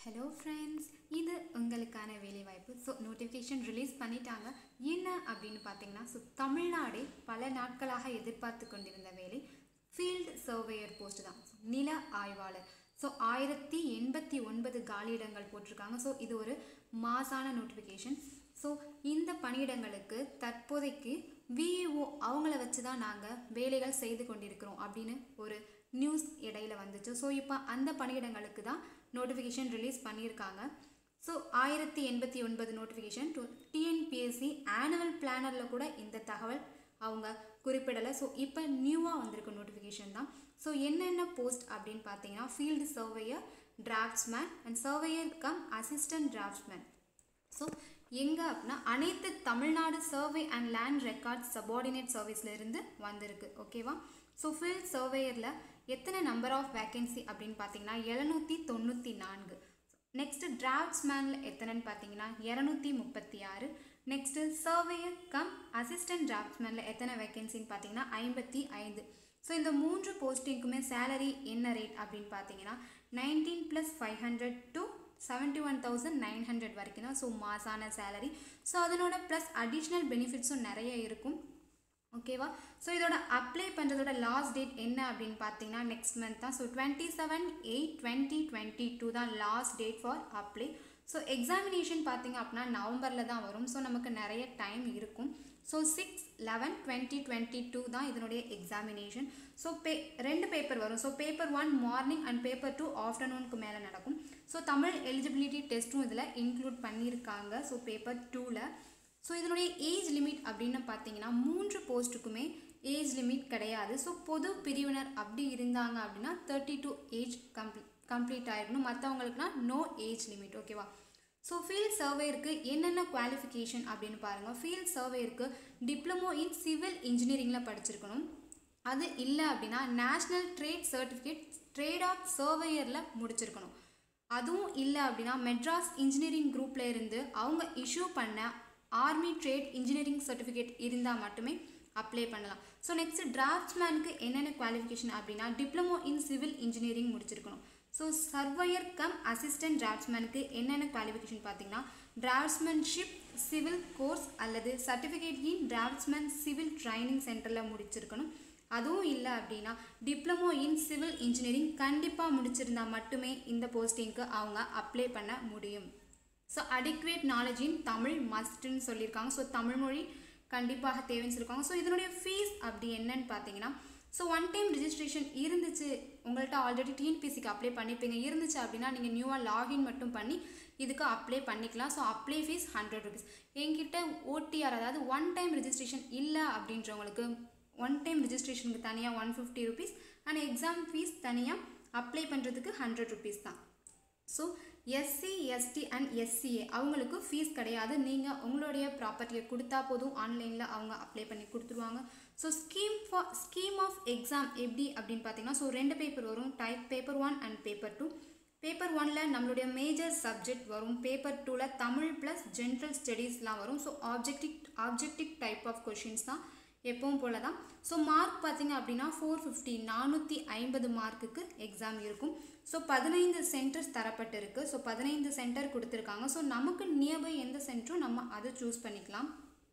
hello friends இது உங்களுக்கான வேலைவாய்ப்பு ஸோ நோட்டிஃபிகேஷன் ரிலீஸ் பண்ணிட்டாங்க என்ன அப்படின்னு பார்த்தீங்கன்னா ஸோ தமிழ்நாடே பல நாட்களாக எதிர்பார்த்து கொண்டிருந்த வேலை ஃபீல்டு சர்வேயர் போஸ்ட் தான் So, நில ஆய்வாளர் ஸோ ஆயிரத்தி எண்பத்தி ஒன்பது காலியிடங்கள் போட்டிருக்காங்க ஸோ இது ஒரு மாசான நோட்டிஃபிகேஷன் ஸோ இந்த பணியிடங்களுக்கு தற்போதைக்கு விஏஓ அவங்கள வச்சு தான் நாங்கள் வேலைகள் செய்து கொண்டிருக்கிறோம் அப்படின்னு ஒரு நியூஸ் இடையில வந்துச்சு ஸோ இப்போ அந்த பணியிடங்களுக்கு தான் நோட்டிஃபிகேஷன் ரிலீஸ் பண்ணியிருக்காங்க ஸோ ஆயிரத்தி எண்பத்தி ஒன்பது நோட்டிஃபிகேஷன் டு டிஎன்பிஎஸ்சி ஆனுவல் பிளானரில் கூட இந்த தகவல் அவங்க குறிப்பிடலை ஸோ இப்போ நியூவாக வந்திருக்க நோட்டிஃபிகேஷன் தான் ஸோ என்னென்ன போஸ்ட் அப்படின்னு பார்த்தீங்கன்னா field surveyor draftsman and surveyor cum assistant draftsman so எங்கே அப்படின்னா அனைத்து Tamil Nadu survey and land record subordinate சர்வீஸ்ல இருந்து வந்திருக்கு ஓகேவா ஸோ ஃபீல்ட் சர்வேயரில் எத்தனை நம்பர் ஆஃப் வேகன்சி அப்படின்னு பார்த்தீங்கன்னா எழுநூற்றி தொண்ணூற்றி நான்கு நெக்ஸ்ட் டிராஃப்ட்ஸ்மேனில் எத்தனைன்னு பார்த்தீங்கன்னா இரநூத்தி முப்பத்தி ஆறு நெக்ஸ்ட்டு சர்வேயர் கம் அசிஸ்டன்ட் டிராஃப்ட்ஸ்மேனில் எத்தனை வேகன்சின்னு பார்த்தீங்கன்னா ஐம்பத்தி ஐந்து ஸோ இந்த மூன்று போஸ்டிங்க்குமே சேலரி என்ன ரேட் அப்படின்னு பார்த்தீங்கன்னா nineteen plus five hundred to seventy one thousand nine hundred வரைக்கும் தான் ஸோ மாசான சேலரி ஸோ அதனோட ப்ளஸ் அடிஷ்னல் பெனிஃபிட்ஸும் நிறைய இருக்கும் ஓகேவா ஸோ இதோட அப்ளை பண்ணுறதோட லாஸ்ட் டேட் என்ன அப்படின்னு பார்த்தீங்கன்னா நெக்ஸ்ட் மந்த் தான் so twenty seven eight twenty twenty two தான் last date for apply so examination பார்த்தீங்க அப்படின்னா நவம்பரில் தான் வரும் ஸோ நமக்கு நிறைய டைம் இருக்கும் so six eleven twenty twenty two தான் இதனுடைய எக்ஸாமினேஷன் ஸோ பே ரெண்டு பேப்பர் வரும் so paper one morning and paper two ஆஃப்டர்நூனுக்கு மேலே நடக்கும் ஸோ தமிழ் எலிஜிபிலிட்டி டெஸ்ட்டும் இதில் இன்க்ளூட் பண்ணியிருக்காங்க ஸோ பேப்பர் டூவில் ஸோ இதனுடைய ஏஜ் லிமிட் அப்படின்னு பார்த்தீங்கன்னா மூன்று போஸ்ட்டுக்குமே ஏஜ் லிமிட் கிடையாது ஸோ பொது பிரிவினர் அப்படி இருந்தாங்க அப்படின்னா thirty two age complete complete ஆகிருக்கணும் மற்றவங்களுக்குனா நோ ஏஜ் லிமிட் ஓகேவா ஸோ ஃபீல்ட் சர்வேருக்கு என்னென்ன குவாலிஃபிகேஷன் அப்படின்னு பாருங்கள் ஃபீல்ட் சர்வேருக்கு டிப்ளமோ இன் சிவில் இன்ஜினியரிங்கில் படிச்சிருக்கணும் அது இல்லை அப்படின்னா national trade certificate trade of சர்வேயரில் முடிச்சிருக்கணும் அதுவும் இல்லை அப்படின்னா மெட்ராஸ் இன்ஜினியரிங் குரூப்பில் இருந்து அவங்க இஷ்யூ பண்ண ஆர்மி ட்ரேட் இன்ஜினியரிங் சர்டிஃபிகேட் இருந்தால் மட்டுமே அப்ளை பண்ணலாம் ஸோ நெக்ஸ்ட் டிராஃப்ட்ஸ்மேனுக்கு என்னென்ன குவாலிஃபிகேஷன் அப்படின்னா டிப்ளமோ இன் சிவில் இன்ஜினியரிங் முடிச்சிருக்கணும் ஸோ சர்வையர் கம் அசிஸ்டன்ட் டிராஃப்ட்ஸ்மேனுக்கு என்னென்ன குவாலிஃபிகேஷன் பார்த்தீங்கன்னா டிராஃப்ட்ஸ்மேன்ஷிப் சிவில் கோர்ஸ் அல்லது certificate in draftsman civil training சென்டரில் முடிச்சிருக்கணும் அதுவும் இல்லை அப்படின்னா டிப்ளமோ இன் சிவில் இன்ஜினியரிங் கண்டிப்பாக முடிச்சிருந்தா மட்டுமே இந்த போஸ்டிங்க்கு அவங்க அப்ளை பண்ண முடியும் so adequate knowledge in Tamil மஸ்ட்னு சொல்லியிருக்காங்க ஸோ தமிழ் மொழி கண்டிப்பாக தேவைன்னு சொல்லியிருக்காங்க ஸோ இதனுடைய ஃபீஸ் அப்படி என்னன்னு பார்த்தீங்கன்னா ஸோ ஒன் டைம் ரிஜிஸ்ட்ரேஷன் இருந்துச்சு உங்கள்கிட்ட ஆல்ரெடி டிஎன்பிசிக்கு அப்ளை பண்ணிப்பீங்க இருந்துச்சு அப்படின்னா நீங்கள் நியூவாக லாகின் மட்டும் பண்ணி இதுக்கு அப்ளை பண்ணிக்கலாம் so apply fees hundred rupees என்கிட்ட ஓடிஆர் அதாவது ஒன் டைம் ரிஜிஸ்ட்ரேஷன் இல்லை அப்படின்றவங்களுக்கு ஒன் டைம் ரிஜிஸ்ட்ரேஷனுக்கு தனியாக one fifty rupees and exam fees தனியாக அப்ளை பண்ணுறதுக்கு ஹண்ட்ரட் ருபீஸ் தான் so SC ST and SCA அவங்களுக்கு ஃபீஸ் கிடையாது நீங்கள் உங்களுடைய ப்ராப்பர்ட்டியை கொடுத்தா போதும் ஆன்லைனில் அவங்க அப்ளை பண்ணி கொடுத்துருவாங்க so scheme for scheme of exam எப்படி அப்படின்னு பார்த்தீங்கன்னா ஸோ ரெண்டு பேப்பர் வரும் type paper one and paper two paper ஒனில் நம்மளுடைய மேஜர் சப்ஜெக்ட் வரும் பேப்பர் டூவில் தமிழ் ப்ளஸ் ஜென்ரல் ஸ்டடீஸ்லாம் வரும் so objective objective type of questions தான் எப்பவும் போல தான் ஸோ மார்க் பார்த்தீங்க அப்படின்னா ஃபோர் ஃபிஃப்டி நானூற்றி ஐம்பது மார்க்குக்கு எக்ஸாம் இருக்கும் ஸோ பதினைந்து சென்டர்ஸ் தரப்பட்டு இருக்குது ஸோ பதினைந்து சென்டர் கொடுத்துருக்காங்க ஸோ நமக்கு நியர்பை எந்த சென்டரும் நம்ம அதை சூஸ் பண்ணிக்கலாம்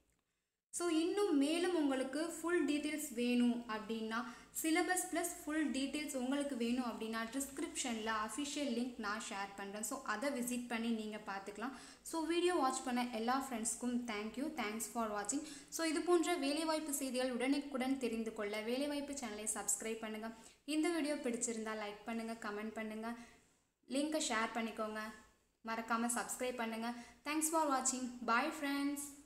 ஸோ இன்னும் மேலும் உங்களுக்கு ஃபுல் டீட்டெயில்ஸ் வேணும் அப்படின்னா சிலபஸ் ப்ளஸ் ஃபுல் டீட்டெயில்ஸ் உங்களுக்கு வேணும் அப்படின்னா டிஸ்கிரிப்ஷனில் அஃபிஷியல் லிங்க் நான் ஷேர் பண்ணுறேன் ஸோ அதை விசிட் பண்ணி நீங்கள் பார்த்துக்கலாம் ஸோ வீடியோ வாட்ச் பண்ண எல்லா ஃப்ரெண்ட்ஸ்க்கும் தேங்க்யூ தேங்க்ஸ் ஃபார் வாட்சிங் ஸோ இது போன்ற வேலைவாய்ப்பு செய்திகள் உடனுக்குடன் தெரிந்து கொள்ள வேலைவாய்ப்பு சேனலை சப்ஸ்கிரைப் பண்ணுங்கள் இந்த வீடியோ பிடிச்சிருந்தால் லைக் பண்ணுங்கள் கமெண்ட் பண்ணுங்கள் லிங்க்கை ஷேர் பண்ணிக்கோங்க மறக்காமல் சப்ஸ்கிரைப் பண்ணுங்கள் தேங்க்ஸ் ஃபார் வாட்சிங் பாய் ஃப்ரெண்ட்ஸ்